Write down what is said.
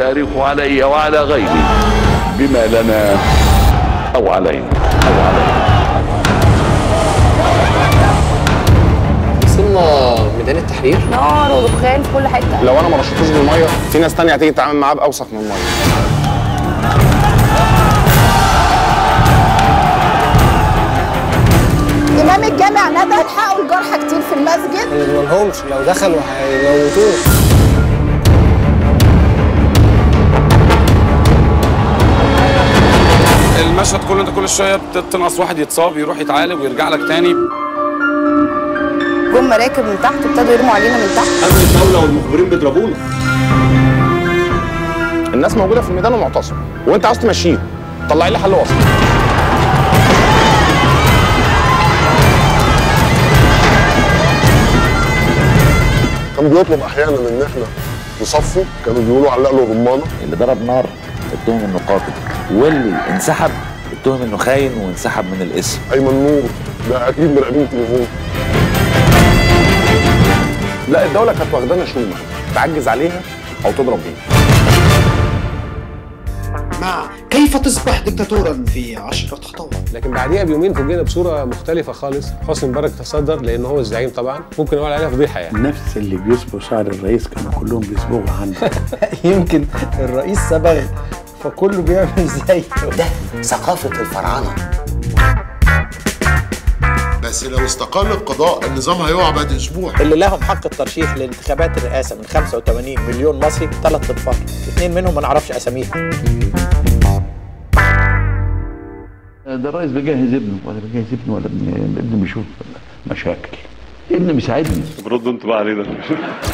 التاريخ علي وعلى غيري بما لنا أو علينا أو علينا وصلنا ميدان التحرير نار ودخان في كل حته لو انا ما رشيتوش بالميه في ناس تانية هتيجي تتعامل معاه باوسخ من الميه إمام الجامع ندى الحقوا الجرحى كتير في المسجد ما لهمش لو دخلوا هيموتوه المشهد كله انت كل شويه بتنقص واحد يتصاب يروح يتعالج ويرجع لك تاني جم مراكب من تحت ابتدوا يرموا علينا من تحت امن الدوله والمخبرين بيضربونا الناس موجوده في الميدان ومعتصم وانت عاوز تمشيه طلعي لي حل وسط كان بيطلب احيانا ان احنا نصفه كانوا بيقولوا علق له رمانه اللي ضرب نار اتهم انه قاتل واللي انسحب اتهم انه خاين وانسحب من الاسم ايمن نور ده اكيد مراقبين تليفون لا الدوله كانت واخدانا شومه تعجز عليها او تضرب بيها مع كيف تصبح دكتاتورا في عشرة خطوات لكن بعديها بيومين فوجئنا بصوره مختلفه خالص حسني مبارك تصدر لان هو الزعيم طبعا ممكن نقول عليها فضيحه يعني نفس اللي بيصبغ شعر الرئيس كانوا كلهم بيصبغوا عنه يمكن الرئيس صبغ فكله بيعمل زيه ده ثقافة الفراعنة بس لو استقال القضاء النظام هيقع بعد اسبوع اللي لهم حق الترشيح لانتخابات الرئاسه من 85 مليون مصري ثلاث انفار اثنين منهم ما نعرفش اساميهم ده الرئيس بيجهز ابنه ولا بيجهز ابنه ولا ابن ابنه بيشوف مشاكل ابني مساعدني بردوا انتوا بقى علينا